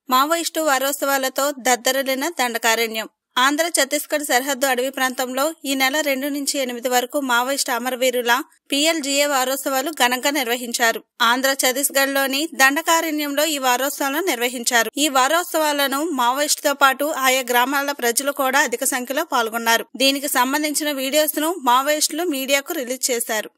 Maoist వారోత్సవాలతో దద్దరిల్లిన దండకారణ్యం ఆంధ్ర ఛత్తీస్గఢ్ సరిహద్దు అడవి ప్రాంతంలో ఈ నెల రెండు నుంచి ఎనిమిది వరకు మావోయిస్టు అమరవీరుల పిఎల్జీఏ వారోత్సవాలు ఘనంగా నిర్వహించారు ఆంధ్ర ఛత్తీస్గఢ్ లోని దండకారణ్యంలో ఈ వారోత్సవాలను నిర్వహించారు ఈ వారోత్సవాలను మావోయిస్టుతో పాటు ఆయా గ్రామాల ప్రజలు కూడా అధిక సంఖ్యలో పాల్గొన్నారు దీనికి సంబంధించిన వీడియోస్ ను మావోయిస్టులు మీడియాకు రిలీజ్ చేశారు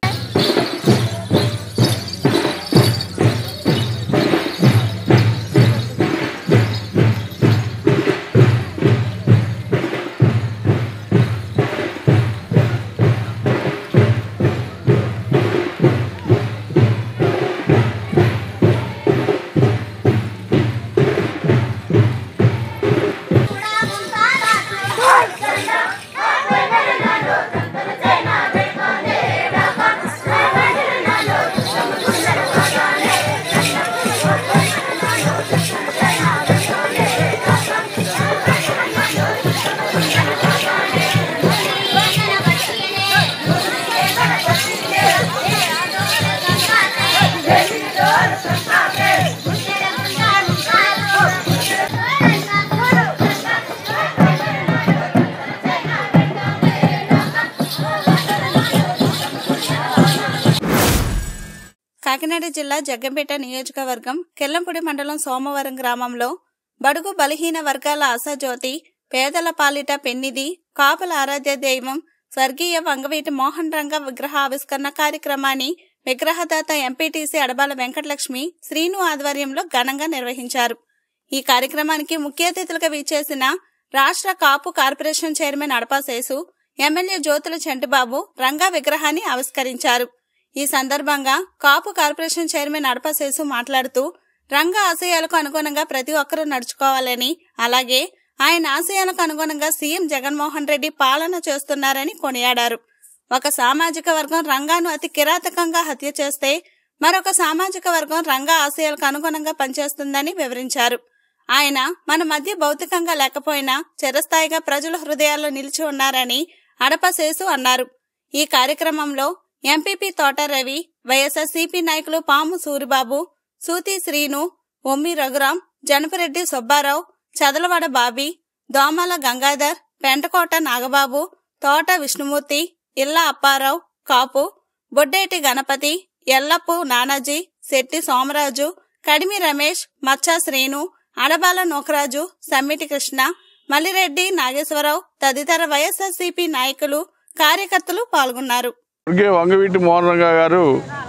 కాకినాడ జిల్లా జగ్గంపేట నియోజకవర్గం కెల్లంపూడి మండలం సోమవరం గ్రామంలో బడుగు బలహీన వర్గాల ఆశాజ్యోతి పేదల పాలిట పెన్నిది కాపుల ఆరాధ్య దైవం స్వర్గీయ వంగవీటి మోహన్ రంగ విగ్రహ ఆవిష్కరణ కార్యక్రమాన్ని విగ్రహదాత ఎంపీటీసీ అడబాల వెంకటలక్ష్మి శ్రీను ఆధ్వర్యంలో ఘనంగా నిర్వహించారు ఈ కార్యక్రమానికి ముఖ్య అతిథులుగా విచ్చేసిన రాష్ట్ర Kapu corporation chairman Adapaseshu MLA Jyothula Chantibabu Ranga విగ్రహాన్ని ఆవిష్కరించారు ఈ సందర్భంగా కాపు కార్పొరేషన్ చైర్మన్ అడపశేసు మాట్లాడుతూ రంగ ఆశయాలకు అనుగుణంగా ప్రతి ఒక్కరూ నడుచుకోవాలని అలాగే ఆయన ఆశయాలకు అనుగుణంగా సీఎం జగన్మోహన్ రెడ్డి పాలన చేస్తున్నారని కొనియాడారు ఒక సామాజిక వర్గం రంగాను అతి కిరాతకంగా హత్య చేస్తే మరొక సామాజిక వర్గం రంగా ఆశయాలకు అనుగుణంగా పనిచేస్తుందని వివరించారు ఆయన మన మధ్య భౌతికంగా లేకపోయినా చిరస్థాయిగా ప్రజల హృదయాల్లో నిలిచి ఉన్నారని అడపశేసు అన్నారు ఈ కార్యక్రమంలో ఎంపీపీ తోట రవి వైఎస్ఆర్సీపీ నాయకులు పాము సూరిబాబు సూతి శ్రీను ఒమ్మి రఘురాం జనపరెడ్డి సుబ్బారావు చదలవాడ బాబీ దోమల గంగాధర్ పెంటకోట నాగబాబు తోట విష్ణుమూర్తి ఇల్ల అప్పారావు కాపు బొడ్డేటి గణపతి ఎల్లప్పు నానాజీ శెట్టి సోమరాజు కడిమి రమేష్ మచ్చా శ్రీను అడబాల నోకరాజు సమ్మిటి కృష్ణ మల్లిరెడ్డి నాగేశ్వరరావు తదితర వైఎస్ఆర్సీపీ నాయకులు కార్యకర్తలు పాల్గొన్నారు స్వర్గీయ వంగవీటి మోహన్ రంగా గారు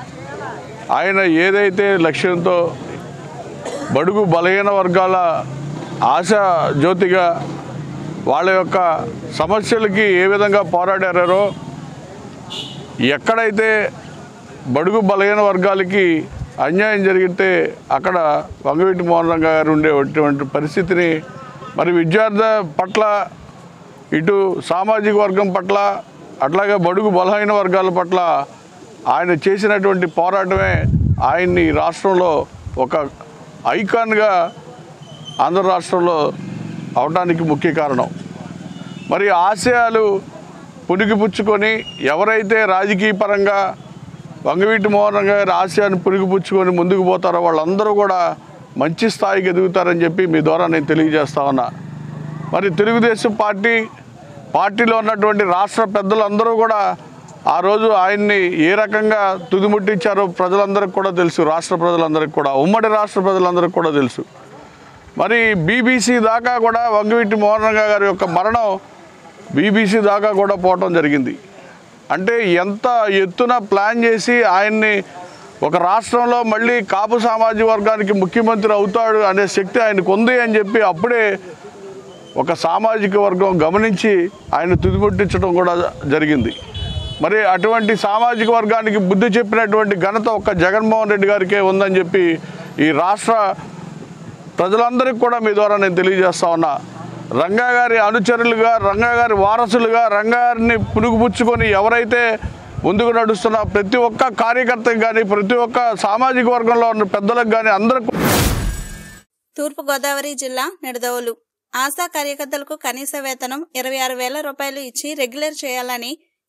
ఆయన ఏదైతే లక్ష్యంతో బడుగు బలహీన వర్గాల ఆశ జ్యోతిగా వాళ్ళ యొక్క సమస్యలకి ఏ విధంగా పోరాడారో ఎక్కడైతే బడుగు బలహీన వర్గాలకి అన్యాయం జరిగితే అక్కడ వంగవీటి మోహన్ రంగా గారు ఉండేటువంటి పరిస్థితిని మరి విద్యార్థి పట్ల ఇటు సామాజిక వర్గం పట్ల అట్లాగే బడుగు బలహీన వర్గాల పట్ల ఆయన చేసినటువంటి పోరాటమే ఆయన్ని ఈ రాష్ట్రంలో ఒక ఐకాన్గా ఆంధ్ర రాష్ట్రంలో అవడానికి ముఖ్య కారణం మరి ఆశయాలు పుణికిపుచ్చుకొని ఎవరైతే రాజకీయ పరంగా వంగవీటి మోహన్ రంగ గారి ఆశయాన్ని పుణికిపుచ్చుకొని ముందుకు పోతారో వాళ్ళందరూ కూడా మంచి స్థాయికి ఎదుగుతారని చెప్పి మీ ద్వారా నేను తెలియజేస్తా ఉన్నా మరి తెలుగుదేశం పార్టీ పార్టీలో ఉన్నటువంటి రాష్ట్ర పెద్దలందరూ కూడా ఆ రోజు ఆయన్ని ఏ రకంగా తుదిముట్టించారో ప్రజలందరికీ కూడా తెలుసు రాష్ట్ర ప్రజలందరికీ కూడా ఉమ్మడి రాష్ట్ర ప్రజలందరికీ కూడా తెలుసు మరి బీబీసీ దాకా కూడా వంగవీటి మోహన్ రంగా గారి యొక్క మరణం బీబీసీ దాకా కూడా పోవటం జరిగింది అంటే ఎంత ఎత్తున ప్లాన్ చేసి ఆయన్ని ఒక రాష్ట్రంలో మళ్ళీ కాపు సామాజిక వర్గానికి ముఖ్యమంత్రి అవుతాడు అనే శక్తి ఆయనకు ఉంది అని చెప్పి అప్పుడే ఒక సామాజిక వర్గం గమనించి ఆయన తుదిముట్టించడం కూడా జరిగింది మరి అటువంటి సామాజిక వర్గానికి బుద్ధి చెప్పినటువంటి ఘనత ఒక్క జగన్మోహన్ రెడ్డి గారికే ఉందని చెప్పి ఈ రాష్ట్ర ప్రజలందరికీ కూడా మీ ద్వారా నేను తెలియజేస్తా ఉన్నా రంగా గారి అనుచరులుగా రంగా గారి వారసులుగా రంగా గారిని పునుగుపుచ్చుకొని ఎవరైతే ముందుకు నడుస్తున్న ప్రతి ఒక్క కార్యకర్తకి కానీ ప్రతి ఒక్క సామాజిక వర్గంలో ఉన్న పెద్దలకు కానీ అందరికి తూర్పు గోదావరి జిల్లా నిడదవోలు ఆశా కార్యకర్తలకు కనీస వేతనం ఇరవై ఆరు వేల రూపాయలు ఇచ్చి రెగ్యులర్ చేయాలని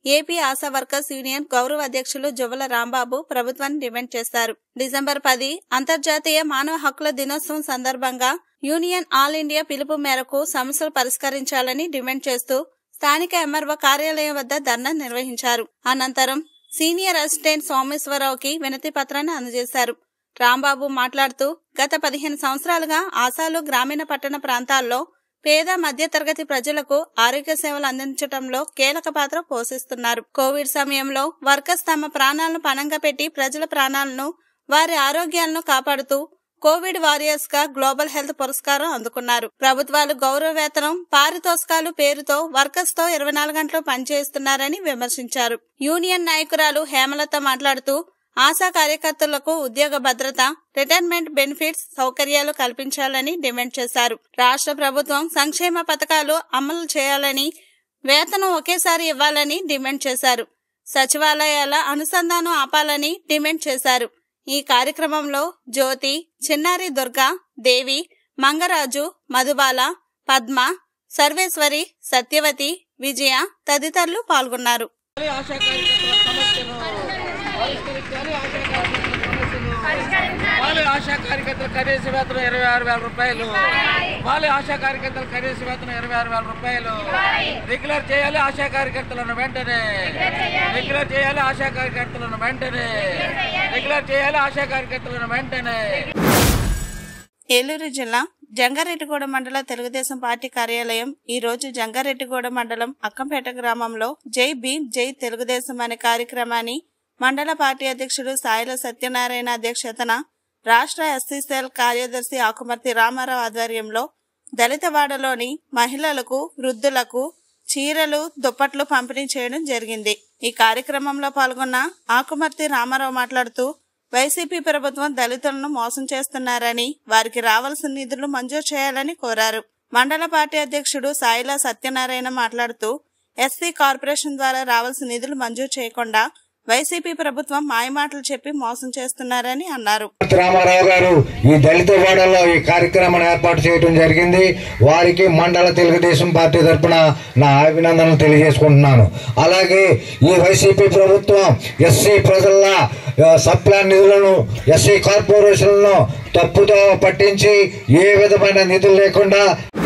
ఏపీ ఆశా వర్కర్స్ యూనియన్ గౌరవ అధ్యక్షులు జువ్వల రాంబాబు ప్రభుత్వాన్ని డిమాండ్ చేశారు డిసెంబర్ పది అంతర్జాతీయ మానవ హక్కుల దినోత్సవం సందర్భంగా యూనియన్ ఆల్ ఇండియా పిలుపు మేరకు సమస్యలు పరిష్కరించాలని డిమాండ్ చేస్తూ స్థానిక ఎంఆర్ఓ కార్యాలయం వద్ద ధర్నా నిర్వహించారు అనంతరం సీనియర్ అసిస్టెంట్ సోమేశ్వరరావుకి వినతి పత్రాన్ని అందజేశారు రాంబాబు మాట్లాడుతూ గత పదిహేను సంవత్సరాలుగా ఆశాలు గ్రామీణ పట్టణ ప్రాంతాల్లో పేద మధ్యతరగతి ప్రజలకు ఆరోగ్య సేవలు అందించడంలో కీలక పాత్ర పోషిస్తున్నారు కోవిడ్ సమయంలో వర్కర్స్ తమ ప్రాణాలను పణంగా పెట్టి ప్రజల ప్రాణాలను వారి ఆరోగ్యాలను కాపాడుతూ కోవిడ్ వారియర్స్ గా గ్లోబల్ హెల్త్ పురస్కారం అందుకున్నారు ప్రభుత్వాలు గౌరవ వేతనం పారితోషికాలు పేరుతో వర్కర్స్ తో ఇరవై నాలుగు గంటలు పనిచేస్తున్నారని విమర్శించారు యూనియన్ నాయకురాలు హేమలత మాట్లాడుతూ ఆశా కార్యకర్తలకు ఉద్యోగ భద్రత రిటైర్మెంట్ బెనిఫిట్స్ సౌకర్యాలు కల్పించాలని డిమాండ్ చేశారు రాష్ట్ర ప్రభుత్వం సంక్షేమ పథకాలు అమలు చేయాలని వేతనం ఒకేసారి ఇవ్వాలని డిమాండ్ చేశారు సచివాలయాల అనుసంధానం ఆపాలని డిమాండ్ చేశారు ఈ కార్యక్రమంలో జ్యోతి చిన్నారి దుర్గా దేవి మంగరాజు మధుబాల పద్మ సర్వేశ్వరి సత్యవతి విజయ తదితరులు పాల్గొన్నారు ఆశా కార్యకర్తల సమస్యను పరిష్కరించాలి ఆశా కార్యకర్తల సమస్యను వాళ్ళ ఆశా కార్యకర్తల కనీస వేతనం ఇరవై ఆరు వేల రూపాయలు వాళ్ళ ఆశా కార్యకర్తల కనీస వేతనం ఇరవై ఆరు వేల రూపాయలు రెగ్యులర్ చేయాలి ఆశా కార్యకర్తలను వెంటనే రెగ్యులర్ చేయాలి ఆశా కార్యకర్తలను వెంటనే రెగ్యులర్ చేయాలి ఆశా కార్యకర్తలను వెంటనే ఏలూరు జిల్లా జంగారెడ్డిగూడ మండల తెలుగుదేశం పార్టీ కార్యాలయం ఈ రోజు జంగారెడ్డిగూడ మండలం అక్కంపేట గ్రామంలో జై భీమ్ జై తెలుగుదేశం అనే కార్యక్రమాన్ని మండల పార్టీ అధ్యక్షుడు సాయిల సత్యనారాయణ అధ్యక్షతన రాష్ట్ర ఎస్సీ సెల్ కార్యదర్శి ఆకుమర్తి రామారావు ఆధ్వర్యంలో దళితవాడలోని మహిళలకు వృద్ధులకు చీరలు దుప్పట్లు పంపిణీ చేయడం జరిగింది ఈ కార్యక్రమంలో పాల్గొన్న ఆకుమర్తి రామారావు మాట్లాడుతూ వైసీపీ ప్రభుత్వం దళితులను మోసం చేస్తున్నారని వారికి రావాల్సిన నిధులు మంజూరు చేయాలని కోరారు మండల పార్టీ అధ్యక్షుడు సాయిల సత్యనారాయణ మాట్లాడుతూ ఎస్సీ కార్పొరేషన్ ద్వారా రావాల్సిన నిధులు మంజూరు చేయకుండా వైసీపీ ప్రభుత్వం మాయమాటలు చెప్పి మోసం చేస్తున్నారని అన్నారు రామారావు గారు ఈ దళిత వాడలో ఈ కార్యక్రమాన్ని ఏర్పాటు చేయడం జరిగింది వారికి మండల తెలుగుదేశం పార్టీ తరఫున నా అభినందనలు తెలియజేసుకుంటున్నాను అలాగే ఈ వైసీపీ ప్రభుత్వం ఎస్సీ ప్రజల ఆ, సప్లాన్ నిధులను ఎస్సీ కార్పొరేషన్లను తప్పుతో పట్టించి ఏ విధమైన నిధులు లేకుండా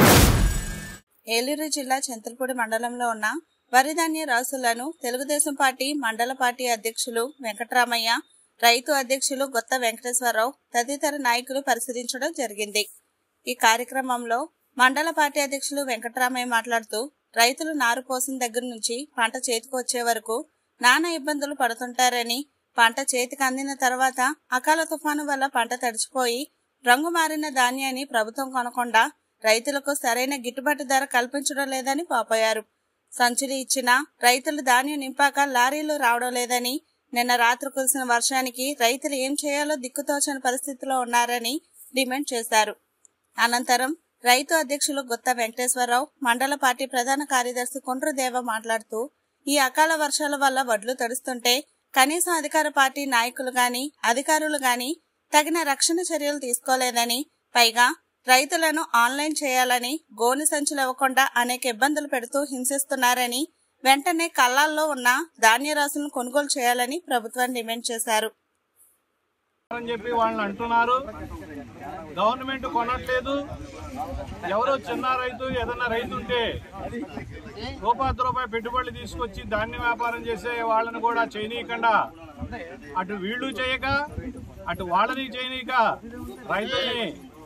ఏలూరు జిల్లా చింతలపూడి మండలంలో ఉన్న వరిధాన్య రాసులను తెలుగుదేశం పార్టీ మండల పార్టీ అధ్యక్షులు వెంకటరామయ్య రైతు అధ్యక్షులు గొత్త వెంకటేశ్వరరావు తదితర నాయకులు పరిశీలించడం జరిగింది ఈ కార్యక్రమంలో మండల పార్టీ అధ్యక్షులు వెంకటరామయ్య మాట్లాడుతూ రైతులు నారు పోసిన దగ్గర నుంచి పంట చేతికి వచ్చే వరకు నానా ఇబ్బందులు పడుతుంటారని పంట చేతికి అందిన తర్వాత అకాల తుఫాను వల్ల పంట తడిచిపోయి రంగు మారిన ధాన్యాన్ని ప్రభుత్వం కొనకుండా రైతులకు సరైన గిట్టుబాటు ధర కల్పించడం లేదని పాపోయారు సంచులు ఇచ్చినా రైతులు ధాన్యం నింపాక లారీలు రావడం లేదని నిన్న రాత్రి కురిసిన వర్షానికి రైతులు ఏం చేయాలో దిక్కుతోచని పరిస్థితిలో ఉన్నారని డిమాండ్ చేశారు అనంతరం రైతు అధ్యక్షులు గుత్త వెంకటేశ్వరరావు మండల పార్టీ ప్రధాన కార్యదర్శి కొండ్రదేవ మాట్లాడుతూ ఈ అకాల వర్షాల వల్ల వడ్లు తడుస్తుంటే కనీసం అధికార పార్టీ నాయకులు గాని అధికారులు గాని తగిన రక్షణ చర్యలు తీసుకోలేదని పైగా రైతులను ఆన్లైన్ చేయాలని గోని సంచులు ఇవ్వకుండా అనేక ఇబ్బందులు పెడుతూ హింసిస్తున్నారని వెంటనే కళ్ళాల్లో ఉన్న ధాన్య రాసులను కొనుగోలు చేయాలని ప్రభుత్వాన్ని డిమాండ్ చేశారు అని చెప్పి వాళ్ళని అంటున్నారు గవర్నమెంట్ కొనట్లేదు ఎవరో చిన్న రైతు ఏదన్నా రైతు ఉంటే రూపాయి రూపాయి పెట్టుబడులు తీసుకొచ్చి ధాన్య వ్యాపారం చేసే వాళ్ళని కూడా చేయనీయకుండా అటు వీళ్ళు చేయక అటు వాళ్ళని చేయనీయక రైతుల్ని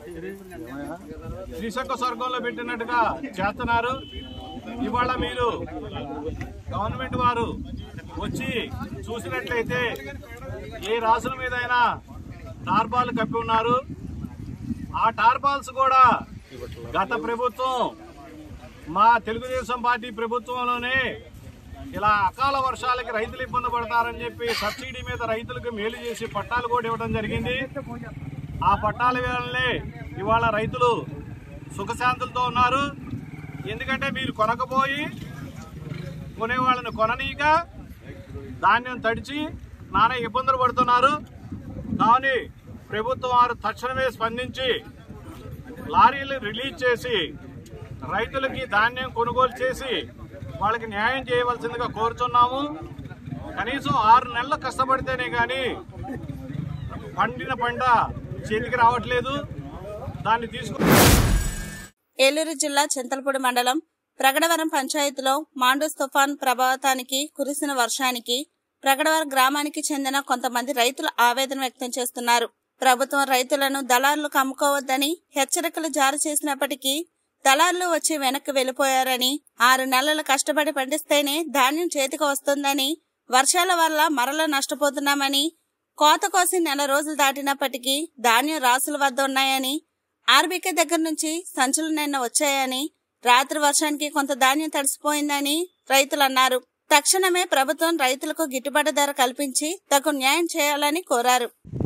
శ్రీశంక స్వర్గంలో పెట్టినట్టుగా చేస్తున్నారు ఇవాళ మీరు గవర్నమెంట్ వారు వచ్చి చూసినట్లయితే ఏ రాసుల మీద అయినా టార్బాల్ కప్పి ఉన్నారు ఆ టార్బాల్స్ కూడా గత ప్రభుత్వం మా తెలుగుదేశం పార్టీ ప్రభుత్వంలోనే ఇలా అకాల వర్షాలకి రైతులు ఇబ్బంది పడతారని చెప్పి సబ్సిడీ మీద రైతులకు మేలు చేసి పట్టాలు కూడా ఇవ్వడం జరిగింది ఆ పట్టాల వేళనే ఇవాళ రైతులు సుఖశాంతులతో ఉన్నారు ఎందుకంటే మీరు కొనకపోయి కొనేవాళ్ళని కొననీక ధాన్యం తడిచి నానా ఇబ్బందులు పడుతున్నారు కానీ ప్రభుత్వం వారు తక్షణమే స్పందించి లారీలు రిలీజ్ చేసి రైతులకి ధాన్యం కొనుగోలు చేసి వాళ్ళకి న్యాయం చేయవలసిందిగా కోరుచున్నాము కనీసం ఆరు నెలలు కష్టపడితేనే కానీ పండిన పంట చేతికి రావట్లేదు దాన్ని తీసుకు ఏలూరు జిల్లా చింతలపూడి మండలం ప్రగడవరం పంచాయతీలో మాండూస్ తుఫాన్ ప్రభావితానికి కురిసిన వర్షానికి ప్రగడవరం గ్రామానికి చెందిన కొంతమంది రైతులు ఆవేదన వ్యక్తం చేస్తున్నారు ప్రభుత్వం రైతులను దళారులకు అమ్ముకోవద్దని హెచ్చరికలు జారీ చేసినప్పటికీ దళారులు వచ్చి వెనక్కి వెళ్లిపోయారని ఆరు నెలలు కష్టపడి పండిస్తేనే ధాన్యం చేతికి వస్తుందని వర్షాల వల్ల మరల నష్టపోతున్నామని కోత కోసి నెల రోజులు దాటినప్పటికీ ధాన్యం రాసుల వద్ద ఉన్నాయని ఆర్బీకే దగ్గర నుంచి సంచులు నిన్న వచ్చాయని రాత్రి వర్షానికి కొంత ధాన్యం తడిసిపోయిందని రైతులు అన్నారు తక్షణమే ప్రభుత్వం రైతులకు గిట్టుబాటు ధర కల్పించి తగు న్యాయం చేయాలని కోరారు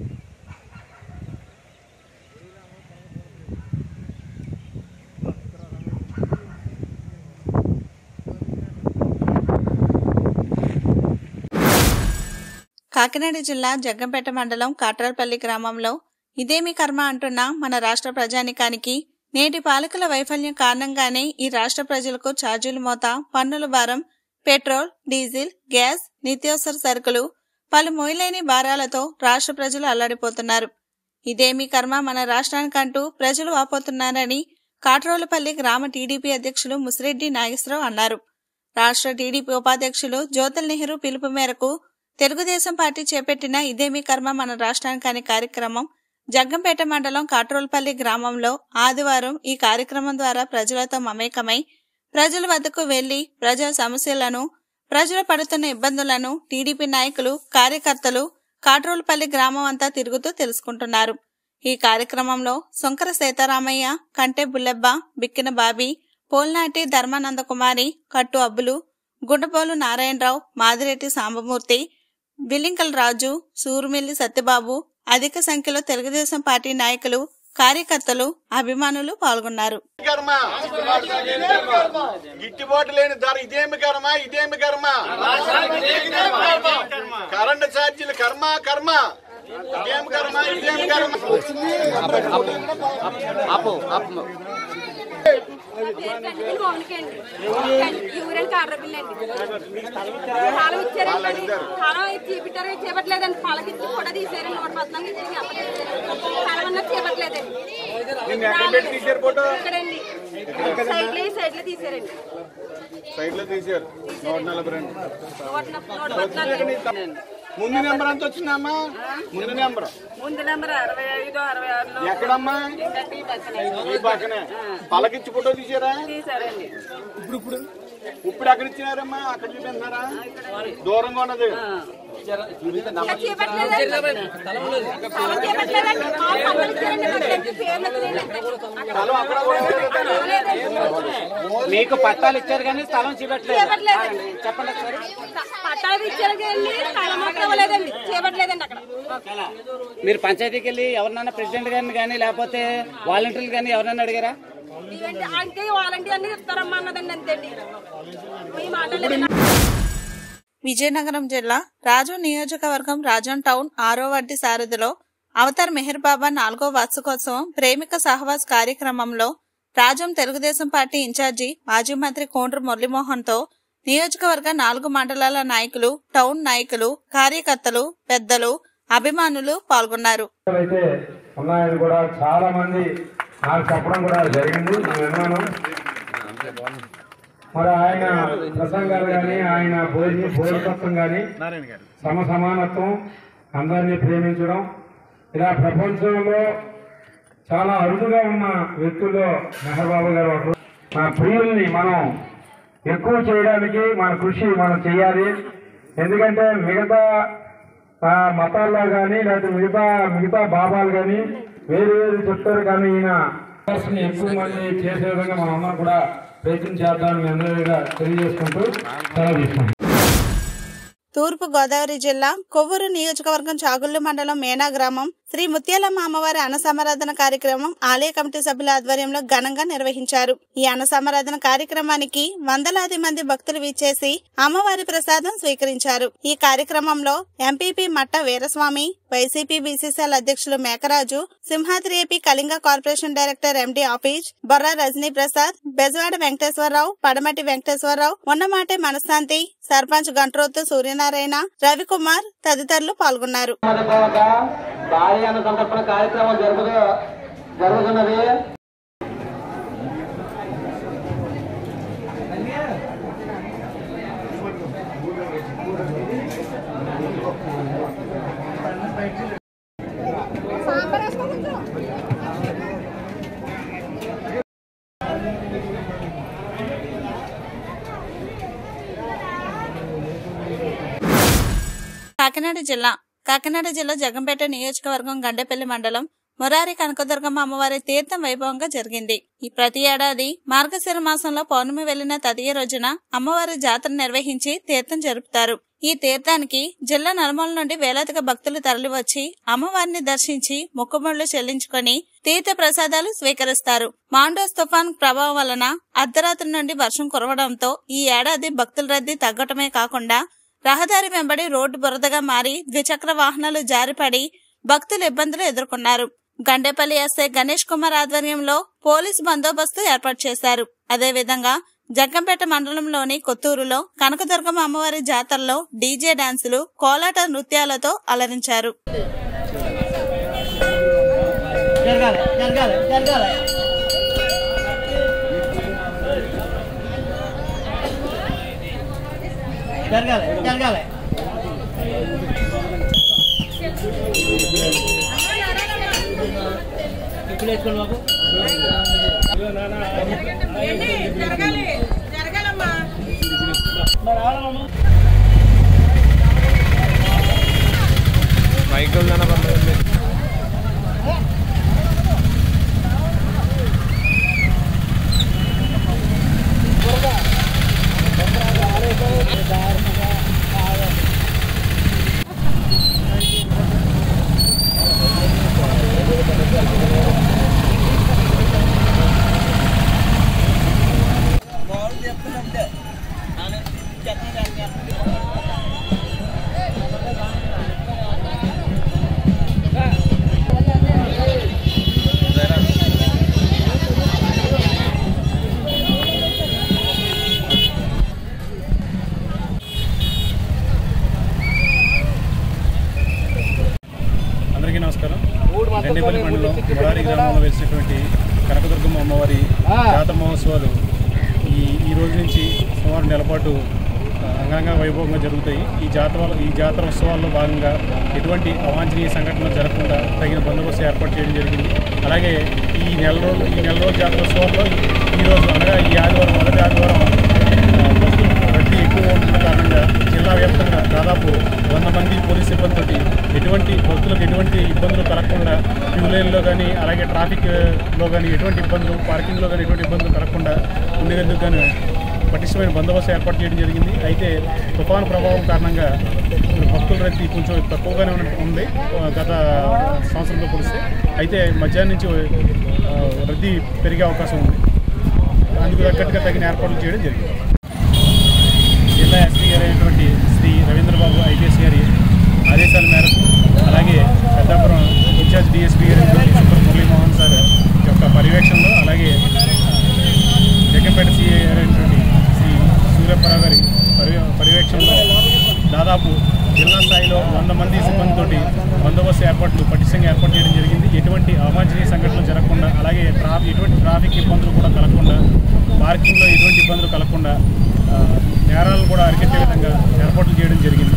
కాకినాడ జిల్లా జగ్గంపేట మండలం కాట్రాలపల్లి గ్రామంలో ఇదేమి కర్మ అంటున్న మన రాష్ట్ర ప్రజానికానికి నేటి పాలకుల వైఫల్యం కారణంగానే ఈ రాష్ట్ర ప్రజలకు ఛార్జీల మోత పన్నుల భారం పెట్రోల్ డీజిల్ గ్యాస్ నిత్యావసర సరుకులు పలు మోయలేని భారాలతో రాష్ట్ర ప్రజలు అల్లాడిపోతున్నారు ఇదేమి కర్మ మన రాష్ట్రానికంటూ ప్రజలు వాపోతున్నారని కాట్రోలపల్లి గ్రామ టీడీపీ అధ్యక్షులు ముసిరెడ్డి నాగేశ్వరరావు అన్నారు రాష్ట్ర టీడీపీ ఉపాధ్యక్షులు జ్యోతుల్ నెహ్రూ పిలుపు మేరకు తెలుగుదేశం పార్టీ చేపట్టిన ఇదేమి కర్మ మన రాష్ట్రానికి అనే కార్యక్రమం జగ్గంపేట మండలం కాట్రోల్పల్లి గ్రామంలో ఆదివారం ఈ కార్యక్రమం ద్వారా ప్రజలతో మమేకమై ప్రజల వద్దకు వెళ్లి ప్రజా సమస్యలను ప్రజలు పడుతున్న ఇబ్బందులను టీడీపీ నాయకులు కార్యకర్తలు కాట్రోల్పల్లి గ్రామం అంతా తిరుగుతూ తెలుసుకుంటున్నారు ఈ కార్యక్రమంలో శంకర సీతారామయ్య కంటె బుల్లెబ్బ బిక్కిన బాబీ పోల్నాటి ధర్మానంద కుమారి కట్టు అబ్బులు గుండపోలు నారాయణరావు మాదిరెడ్డి సాంబమూర్తి బిల్లింకల్ రాజు సూరుమిల్లి సత్యబాబు అధిక సంఖ్యలో తెలుగుదేశం పార్టీ నాయకులు కార్యకర్తలు అభిమానులు పాల్గొన్నారు కర్మ గిట్టుబాటు లేని ధర ఇదేమి కర్మ ఇదేమి కర్మ కరెంటు ఛార్జీలు కర్మ కర్మ ఇదేమి కర్మ ఇదేమి కర్మ యూరిన్ కార్డు బిల్ అండి కాలం ఇచ్చారండి కాలం చేపట్టారు చేపట్టలేదండి పాలకిచ్చి కూడా తీసారండి నూట పద్నాలుగు ఇచ్చి అప్పగించారు కాలం అన్నది చేపట్టలేదండి నిన్ను ఎక్కడ పెట్టి తీశారు ఫోటో ఇక్కడండి సైడ్ లో సైడ్ లో తీసారండి సైడ్ లో తీశారు నూట నలభై రెండు నూట నూట పద్నాలుగు ముందు నెంబర్ ఎంత వచ్చిందమ్మా ముందు నెంబర్ ముందు నెంబర్ అరవై ఐదు అరవై ఆరులో ఎక్కడమ్మా ఏంటంటే ఈ పక్కనే ఈ పక్కనే పలకిచ్చి ఫోటో తీసారా తీసారండి ఇప్పుడు ఎక్కడ ఇచ్చినారమ్మా అక్కడ చూపిస్తున్నారా దూరంగా ఉన్నది ఇంకా చేపట్టలేదండి కాలం చేపట్టలేదండి కాలం పక్కన ఇచ్చారండి నాకు పేర్లు వచ్చినాయండి. స్థలం అక్కడ కూడా ఉంది కదా. మీకు పట్టాలు ఇచ్చారు కానీ స్థలం చూపెట్టలేదు చేపట్టలేదండి చెప్పండి ఒకసారి పట్టాలు ఇచ్చారు కానీ స్థలం మాత్రం ఇవ్వలేదండి చేపట్టలేదండి అక్కడ మీరు పంచాయతీకి వెళ్ళి ఎవరినైనా ప్రెసిడెంట్ గారిని కానీ లేకపోతే వాలంటీర్లు కానీ ఎవరైనా అడిగారా ఇవంటే అంటే వాలంటీర్ అన్ని ఇస్తారమ్మా అన్నదండి అంతేండి మీ మాటలు విజయనగరం జిల్లా రాజం నియోజకవర్గం రాజం టౌన్ ఆరో వడ్డీ సారథిలో అవతార్ మెహర్ బాబా నాలుగో వార్షికోత్సవం ప్రేమిక సహవాస్ కార్యక్రమంలో రాజం తెలుగుదేశం పార్టీ ఇన్ఛార్జి మాజీ మంత్రి కోండ్రు మురళీమోహన్ తో నియోజకవర్గ నాలుగు మండలాల నాయకులు టౌన్ నాయకులు కార్యకర్తలు పెద్దలు అభిమానులు పాల్గొన్నారు అయితే ఉన్నాయని కూడా చాలా మంది నాకు చెప్పడం కూడా జరిగింది నేను విన్నాను మరి ఆయన ప్రసంగాలు కానీ ఆయన భోజన భోజనత్వం కానీ సమ సమానత్వం అందరినీ ప్రేమించడం ఇలా ప్రపంచంలో చాలా అరుదుగా ఉన్న వ్యక్తుల్లో మెహర్బాబు గారు ఒకరు మన ప్రియుల్ని మనం ఎక్కువ చేయడానికి మన కృషి మనం చేయాలి ఎందుకంటే మిగతా ఆ మతాల్లో కానీ లేకపోతే మిగతా మిగతా బాబాలు కానీ వేరు వేరు చెప్తారు కానీ ఈయన ని ఎక్కువ మంది చేసే విధంగా మనం అందరం కూడా ప్రయత్నం చేద్దామని మీ అందరిగా తెలియజేసుకుంటూ సెలవు తీసుకుంటాం తూర్పు గోదావరి జిల్లా కొవ్వూరు నియోజకవర్గం చాగుళ్లు మండలం మేనా గ్రామం శ్రీ ముత్యాలమ్మ అమ్మవారి అన్న సమారాధన కార్యక్రమం ఆలయ కమిటీ సభ్యుల ఆధ్వర్యంలో ఘనంగా నిర్వహించారు ఈ అన్న సమారాధన కార్యక్రమానికి వందలాది మంది భక్తులు విచ్చేసి అమ్మవారి ప్రసాదం స్వీకరించారు ఈ కార్యక్రమంలో ఎంపీపీ మట్ట వీరస్వామి వైసీపీ బీసీసీఎల్ అధ్యక్షులు Mekaraju Simhadri AP Kalinga corporation director MD office Borra Rajani Prasad Bezawada Venkateswararao Padamati Venkateswararao ఉన్నమాటే మనశాంతి sarpanch గంట్రోత్తు Suryanarayana Ravikumar తదితరులు పాల్గొన్నారు భారీ అన్న సంతర్పణ కార్యక్రమం జరుగుతూ జరుగుతున్నది కాకినాడ జిల్లా కాకినాడ జిల్లా జగంపేట నియోజకవర్గం గండేపల్లి మండలం మురారి కనకదుర్గమ్మ అమ్మవారి తీర్థం వైభవంగా జరిగింది ఈ ప్రతి ఏడాది మార్గశిర మాసంలో పౌర్ణమి వెళ్లిన తదియ రోజున అమ్మవారి జాతర నిర్వహించి తీర్థం జరుపుతారు ఈ తీర్థానికి జిల్లా నలుమూల నుండి వేలాదిగా భక్తులు తరలివచ్చి అమ్మవారిని దర్శించి మొక్కుబడులు చెల్లించుకొని తీర్థ ప్రసాదాలు స్వీకరిస్తారు మాండోస్ తుఫాన్ ప్రభావం వలన అర్ధరాత్రి నుండి వర్షం కురవడంతో ఈ ఏడాది భక్తుల రద్దీ తగ్గటమే కాకుండా రహదారి వెంబడి రోడ్డు బురదగా మారి ద్విచక్ర వాహనాలు జారిపడి భక్తులు ఇబ్బందులు ఎదుర్కొన్నారు గండేపల్లి ఎస్ఐ గణేష్ కుమార్ ఆధ్వర్యంలో పోలీసు బందోబస్తు ఏర్పాటు చేశారు అదేవిధంగా జగ్గంపేట మండలంలోని కొత్తూరులో కనకదుర్గమ్మ అమ్మవారి జాతరలో డీజే డాన్సులు కోలాట నృత్యాలతో అలరించారు జరగాలి జరగాలి జరగాలి జరగాలి జరగాలి ఇప్పుడు వేసుకోండి బాబు అందరికీ నమస్కారం రెండేపల్లి మండలం మురారి గ్రామంలో వెలిసినటువంటి కనకదుర్గమ్మ అమ్మవారి జాతర మహోత్సవాలు ఈ ఈ రోజు నుంచి సుమారు నెల పాటు ఆ, అంగరంగ వైభవంగా జరుగుతాయి ఈ జాతర ఈ జాతర ఉత్సవాల్లో భాగంగా ఎటువంటి అవాంఛనీయ సంఘటనలు జరగకుండా తగిన బందోబస్తు ఏర్పాటు చేయడం జరిగింది అలాగే ఈ నెల రోజులు ఈ నెల రోజు జాతర ఉత్సవాల్లో ఈ రోజు అనగా ఈ ఆదివారం మొదటి ఆదివారం ఆ, భక్తులు రద్దీ ఎక్కువ ఉంటున్న కారణంగా జిల్లా వ్యాప్తంగా దాదాపు వంద మంది పోలీస్ సిబ్బందితోటి ఎటువంటి భక్తులకు ఎటువంటి ఇబ్బందులు కలగకుండా క్యూ లైన్లో కానీ అలాగే ట్రాఫిక్లో కానీ ఎటువంటి ఇబ్బందులు పార్కింగ్లో కానీ ఎటువంటి ఇబ్బందులు కలగకుండా ఉండేందుకు కానీ పటిష్టమైన బందోబస్తు ఏర్పాటు చేయడం జరిగింది అయితే తుఫాను ప్రభావం కారణంగా ఇప్పుడు భక్తుల రద్దీ కొంచెం తక్కువగానే ఉన్న- ఉంది ఆ, గత సంవత్సరంతో పోలిస్తే అయితే మధ్యాహ్నం నుంచి ఆ, రద్దీ పెరిగే అవకాశం ఉంది అందుకు తగ్గట్టుగా తగిన ఏర్పాట్లు చేయడం జరిగింది జిల్లా ఎస్పీ గారు అయినటువంటి శ్రీ రవీంద్రబాబు ఐపీఎస్ గారి ఆదేశాల మేరకు అలాగే పెద్దాపురం ఇన్ఛార్జ్ డిఎస్పీ గారు అయినటువంటి సుబ్ర మురళీమోహన్ సార్ యొక్క పర్యవేక్షణలో అలాగే జగ్గంపేట సిఐ గారు అయినటువంటి శ్రీ సూర్యపరావు గారి పర్య పర్యవేక్షణలో దాదాపు జిల్లా స్థాయిలో వంద మంది సిబ్బందితోటి బందోబస్తు ఏర్పాట్లు పటిష్టంగా ఏర్పాటు చేయడం జరిగింది ఎటువంటి అవాంఛనీయ సంఘటనలు జరగకుండా అలాగే ట్రా ఎటువంటి ట్రాఫిక్ ఇబ్బందులు కూడా కలగకుండా పార్కింగ్లో ఎటువంటి ఇబ్బందులు కలగకుండా ఆ, నేరాలను కూడా అరికట్టే విధంగా ఏర్పాట్లు చేయడం జరిగింది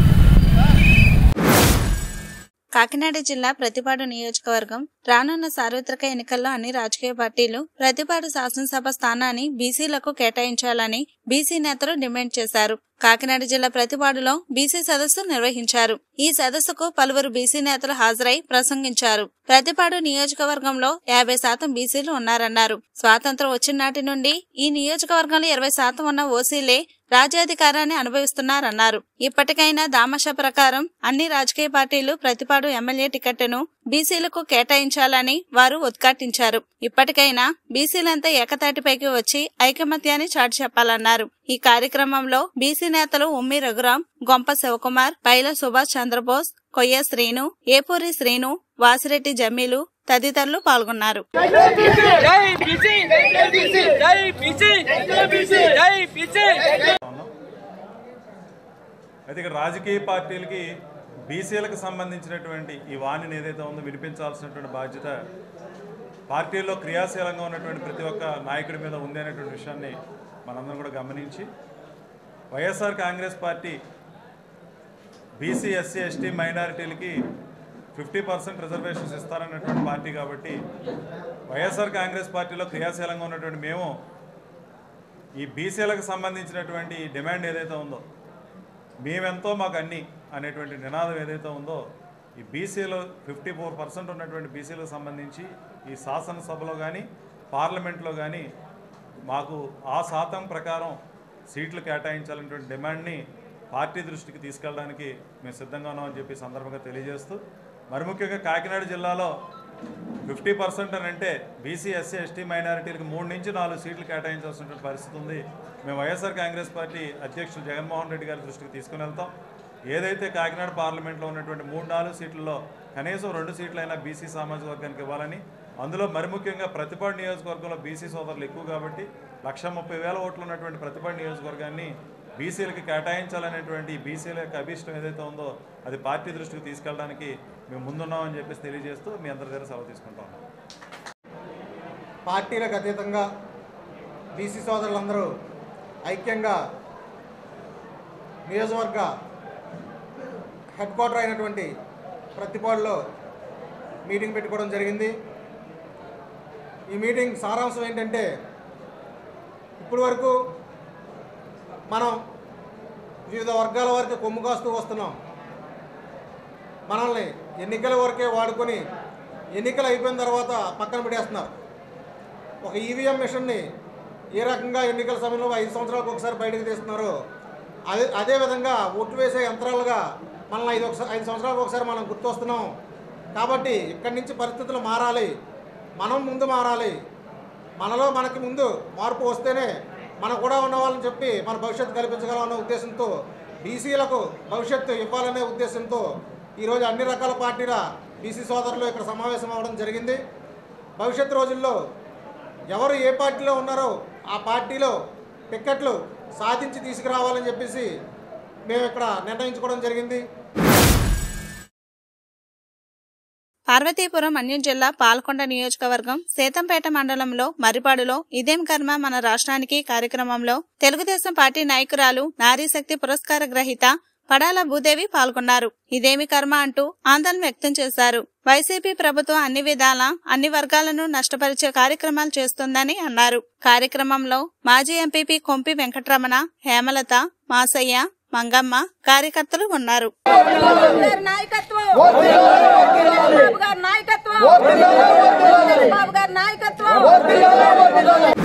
కాకినాడ జిల్లా ప్రతిపాడు నియోజకవర్గం రానున్న సార్వత్రిక ఎన్నికల్లో అన్ని రాజకీయ పార్టీలు ప్రతిపాడు శాసనసభ స్థానాన్ని బీసీలకు కేటాయించాలని బీసీ నేతలు డిమాండ్ చేశారు కాకినాడ జిల్లా ప్రతిపాడులో బీసీ సదస్సు నిర్వహించారు ఈ సదస్సుకు పలువురు బీసీ నేతలు హాజరై ప్రసంగించారు ప్రతిపాడు నియోజకవర్గంలో యాభై శాతం బీసీలు ఉన్నారన్నారు స్వాతంత్రం వచ్చిన నాటి నుండి ఈ నియోజకవర్గంలో ఇరవై శాతం ఉన్న ఓసీలే రాజ్యాధికారాన్ని అనుభవిస్తున్నారన్నారు ఇప్పటికైనా దామష ప్రకారం అన్ని రాజకీయ పార్టీలు ప్రతిపాడు ఎమ్మెల్యే టికెట్ను బీసీలకు కేటాయించాలని వారు ఉద్ఘాటించారు ఇప్పటికైనా బీసీలంతా ఏకతాటిపైకి వచ్చి ఐకమత్యాన్ని చాటి చెప్పాలన్నారు ఈ కార్యక్రమంలో బీసీ నేతలు ఉమ్మి రఘురాం గొంప శివకుమార్ పైల సుభాష్ చంద్రబోస్ కొయ్య శ్రీను ఏపూరి శ్రీను వాసిరెడ్డి జమీలు తదితరులు పాల్గొన్నారు అయితే ఇక్కడ రాజకీయ పార్టీలకి బీసీలకు సంబంధించినటువంటి ఈ వాణిని ఏదైతే ఉందో వినిపించాల్సినటువంటి బాధ్యత పార్టీల్లో క్రియాశీలంగా ఉన్నటువంటి ప్రతి ఒక్క నాయకుడి మీద ఉంది అనేటువంటి విషయాన్ని మనందరం కూడా గమనించి YSR Congress party BC SC ST మైనారిటీలకి ఫిఫ్టీ పర్సెంట్ రిజర్వేషన్స్ ఇస్తారన్నటువంటి పార్టీ కాబట్టి వైఎస్ఆర్ కాంగ్రెస్ పార్టీలో క్రియాశీలంగా ఉన్నటువంటి మేము ఈ బీసీలకు సంబంధించినటువంటి ఈ డిమాండ్ ఏదైతే ఉందో మేమెంతో మాకు అన్ని అనేటువంటి నినాదం ఏదైతే ఉందో ఈ బీసీలో ఫిఫ్టీ ఫోర్ పర్సెంట్ ఉన్నటువంటి బీసీలకు సంబంధించి ఈ శాసనసభలో కానీ పార్లమెంట్లో కానీ మాకు ఆ శాతం ప్రకారం సీట్లు కేటాయించాలనేటువంటి డిమాండ్ని పార్టీ దృష్టికి తీసుకెళ్ళడానికి మేము సిద్ధంగా ఉన్నామని చెప్పి ఈ సందర్భంగా తెలియజేస్తూ మరి ముఖ్యంగా కాకినాడ జిల్లాలో ఫిఫ్టీ పర్సెంట్ అని అంటే బీసీ ఎస్సీ ఎస్టీ మైనారిటీలకు మూడు నుంచి నాలుగు సీట్లు కేటాయించాల్సినటువంటి పరిస్థితి ఉంది మేము వైఎస్ఆర్ కాంగ్రెస్ పార్టీ అధ్యక్షులు జగన్మోహన్ రెడ్డి గారి దృష్టికి తీసుకుని వెళ్తాం ఏదైతే కాకినాడ పార్లమెంట్లో ఉన్నటువంటి మూడు నాలుగు సీట్లలో కనీసం రెండు సీట్లైనా బీసీ సామాజిక వర్గానికి ఇవ్వాలని అందులో మరి ముఖ్యంగా ప్రతిపాడు నియోజకవర్గంలో బీసీ సోదరులు ఎక్కువ కాబట్టి లక్ష ముప్పై వేల ఓట్లు ఉన్నటువంటి ప్రతిపాడు నియోజకవర్గాన్ని బీసీలకి కేటాయించాలనేటువంటి ఈ బీసీల యొక్క అభిష్టం ఏదైతే ఉందో అది పార్టీ దృష్టికి తీసుకెళ్ళడానికి మేము ముందున్నామని చెప్పేసి తెలియజేస్తూ మీ అందరి దగ్గర సెలవు తీసుకుంటాం పార్టీలకు అతీతంగా బీసీ సోదరులందరూ ఐక్యంగా నియోజకవర్గ హెడ్ క్వార్టర్ అయినటువంటి ప్రతిపాడులో మీటింగ్ పెట్టుకోవడం జరిగింది ఈ మీటింగ్ సారాంశం ఏంటంటే ఇప్పటి వరకు మనం వివిధ వర్గాల వరకు కొమ్ము కాస్తూ వస్తున్నాం మనల్ని ఎన్నికల వరకే వాడుకొని ఎన్నికలు అయిపోయిన తర్వాత పక్కన పెట్టేస్తున్నారు ఒక ఈవీఎం మిషన్ని ఏ రకంగా ఎన్నికల సమయంలో ఐదు సంవత్సరాలకు ఒకసారి బయటకు తీస్తున్నారో అదే అదేవిధంగా ఓట్లు వేసే యంత్రాలుగా మనల్ని ఐదు ఒకసారి ఐదు సంవత్సరాలకు ఒకసారి మనం గుర్తొస్తున్నాం కాబట్టి ఇక్కడి నుంచి పరిస్థితులు మారాలి మనం ముందు మారాలి మనలో మనకి ముందు మార్పు వస్తేనే మన కూడా ఉన్న వాళ్ళని చెప్పి మన భవిష్యత్తు కల్పించగలం అన్న ఉద్దేశంతో బీసీలకు భవిష్యత్తు ఇవ్వాలనే ఉద్దేశంతో ఈరోజు అన్ని రకాల పార్టీల బీసీ సోదరులు ఇక్కడ సమావేశం అవ్వడం జరిగింది భవిష్యత్తు రోజుల్లో ఎవరు ఏ పార్టీలో ఉన్నారో ఆ పార్టీలో టిక్కెట్లు సాధించి తీసుకురావాలని చెప్పేసి మేము ఇక్కడ నిర్ణయించుకోవడం జరిగింది పార్వతీపురం అన్యం జిల్లా పాల్కొండ నియోజకవర్గం సేతంపేట మండలంలో మరిపాడులో ఇదేం కర్మ మన రాష్ట్రానికి కార్యక్రమంలో తెలుగుదేశం పార్టీ నాయకురాలు నారీశక్తి పురస్కార గ్రహీత పడాల భూదేవి పాల్గొన్నారు ఇదేమి కర్మ అంటూ ఆందోళన వ్యక్తం చేశారు వైసీపీ ప్రభుత్వం అన్ని విధాల అన్ని వర్గాలను నష్టపరిచే కార్యక్రమాలు చేస్తుందని అన్నారు కార్యక్రమంలో మాజీ ఎంపీపీ కొంపి వెంకటరమణ హేమలత మాసయ్య మంగమ్మ కార్యకర్తలు ఉన్నారు గారి నాయకత్వం బాబు గారి నాయకత్వం బాబు గారి నాయకత్వం